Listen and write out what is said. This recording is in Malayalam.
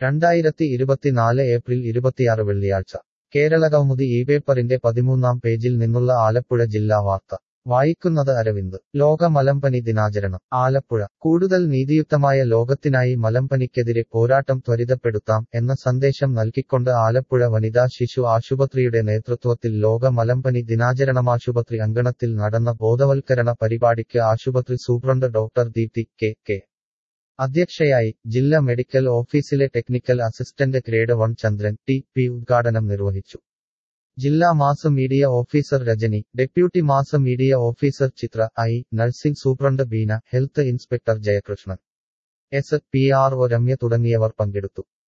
രണ്ടായിരത്തി ഇരുപത്തിനാല് ഏപ്രിൽ ഇരുപത്തിയാറ് വെള്ളിയാഴ്ച കേരള കൗമുദി ഈ പേപ്പറിന്റെ പതിമൂന്നാം പേജിൽ നിന്നുള്ള ആലപ്പുഴ ജില്ലാ വാർത്ത വായിക്കുന്നത് അരവിന്ദ് ലോക മലമ്പനി ദിനാചരണം ആലപ്പുഴ കൂടുതൽ നീതിയുക്തമായ ലോകത്തിനായി മലമ്പനിക്കെതിരെ പോരാട്ടം ത്വരിതപ്പെടുത്താം എന്ന സന്ദേശം നൽകിക്കൊണ്ട് ആലപ്പുഴ വനിതാ ശിശു ആശുപത്രിയുടെ നേതൃത്വത്തിൽ ലോക മലമ്പനി ദിനാചരണമാശുപത്രി അങ്കണത്തിൽ നടന്ന ബോധവൽക്കരണ പരിപാടിക്ക് ആശുപത്രി superintendent doctor Deepthi K K അധ്യക്ഷയായി ജില്ലാ മെഡിക്കൽ ഓഫീസിലെ technical assistant grade one Chandran T P ഉദ്ഘാടനം നിർവഹിച്ചു ജില്ലാ mass media officer Rajani deputy mass media officer Chithra I nursing superintendent Beena health inspector Jayakrishnan S P R O Ramya തുടങ്ങിയവർ പങ്കെടുത്തു